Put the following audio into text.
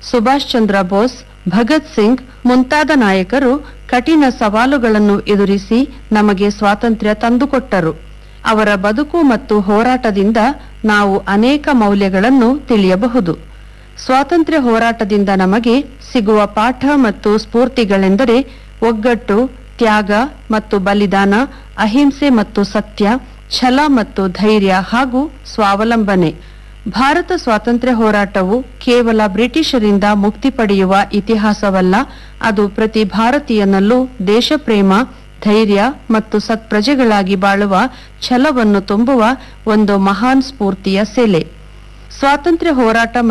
ಸುಭಾಷ್ ಚಂದ್ರ ಬೋಸ್ ಭಗತ್ ಸಿಂಗ್ ಮುಂತಾದ ನಾಯಕರು ಕಠಿಣ ಸವಾಲುಗಳನ್ನು ಎದುರಿಸಿ ನಮಗೆ ಸ್ವಾತಂತ್ರ್ಯ ತಂದುಕೊಟ್ಟರು ಅವರ ಬದುಕು ಮತ್ತು ಹೋರಾಟದಿಂದ ನಾವು ಅನೇಕ ಮೌಲ್ಯಗಳನ್ನು ತಿಳಿಯಬಹುದು ಸ್ವಾತಂತ್ರ್ಯ ಹೋರಾಟದಿಂದ ನಮಗೆ ಸಿಗುವ ಪಾಠ ಮತ್ತು ಸ್ಫೂರ್ತಿಗಳೆಂದರೆ ಒಗ್ಗಟ್ಟು ತ್ಯಾಗ ಮತ್ತು ಬಲಿದಾನ ಅಹಿಂಸೆ ಮತ್ತು ಸತ್ಯ ಛಲ ಮತ್ತು ಧೈರ್ಯ ಹಾಗೂ ಸ್ವಾವಲಂಬನೆ ಭಾರತ ಸ್ವಾತಂತ್ರ್ಯ ಹೋರಾಟವು ಕೇವಲ ಬ್ರಿಟಿಷರಿಂದ ಮುಕ್ತಿ ಪಡೆಯುವ ಇತಿಹಾಸವಲ್ಲ ಅದು ಪ್ರತಿ ಭಾರತೀಯನಲ್ಲೂ ದೇಶಪ್ರೇಮ ಧೈರ್ಯ ಮತ್ತು ಸತ್ಪ್ರಜೆಗಳಾಗಿ ಬಾಳುವ ಛಲವನ್ನು ತುಂಬುವ ಒಂದು ಮಹಾನ್ ಸ್ಫೂರ್ತಿಯ ಸೆಲೆ ಸ್ವಾತಂತ್ರ್ಯ ಹೋರಾಟ